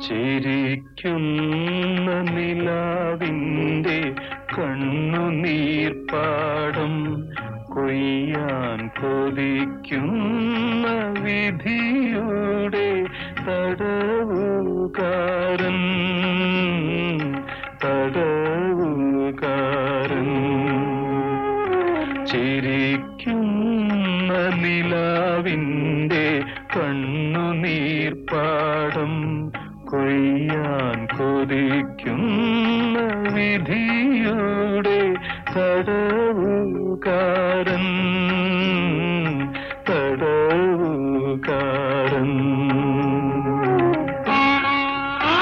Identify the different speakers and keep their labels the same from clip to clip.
Speaker 1: ചിരിക്കുന്ന നിലാവിൻ്റെ കണ്ണുനീർപ്പാടം കൊയ്യാൻ കൊതിക്കുന്ന വിധിയുടെ തടവുകാരൻ തടവുകാരൻ ചിരിക്കുന്ന നിലാവിൻ്റെ കണ്ണുനീർപ്പാടം കൊയ്യാൻ കൊതിക്കുന്ന വിധിയുടെ തടവുകാരൻ തടവുകാരൻ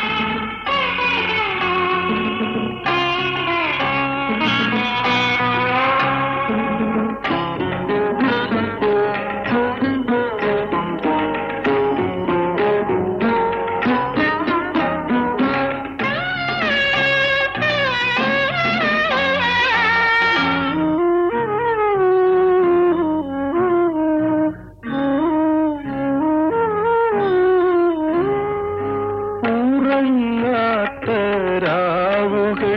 Speaker 1: ഉറങ്ങാത്ത രാവുകൾ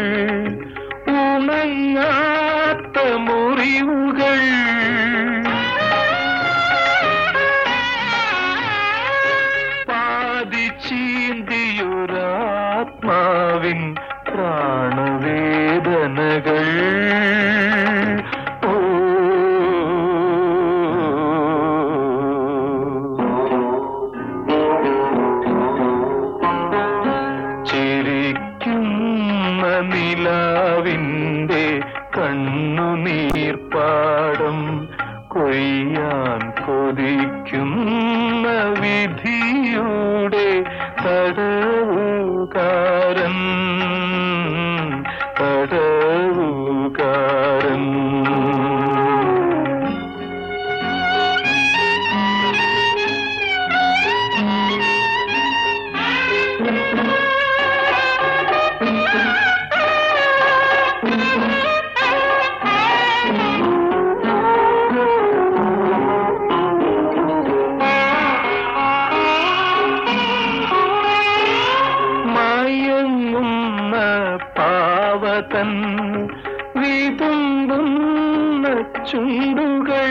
Speaker 1: ഉണങ്ങാത്ത മുറിവുകൾ പാതി ചീന്തിയൊരാത്മാവിൻ പ്രാണവേദനകൾ ഓ ചിരിക്കുന്ന നിലാവിൻ്റെ കണ്ണുനീർപ്പാടം കൊയ്യാൻ കൊതിക്കുന്ന വിധിയുടെ തടവുകാരൻ തടവുകാരൻ മയങ്ങുന്ന പാവതൻ വിതുമ്പുന്ന ചുണ്ടുകൾ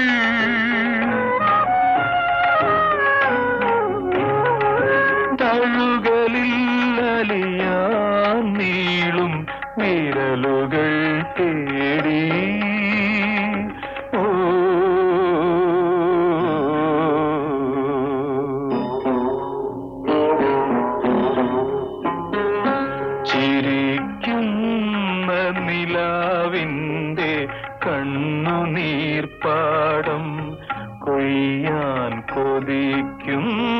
Speaker 1: തഴുകളിൽ അലിയാൻ നീളും വിരലുകൾ തേടി ഓ ചിരിക്കുന്ന നിലാവിൻ്റെ കണ്ണുനീർപ്പാടം കൊയ്യാൻ കൊതിക്കുന്ന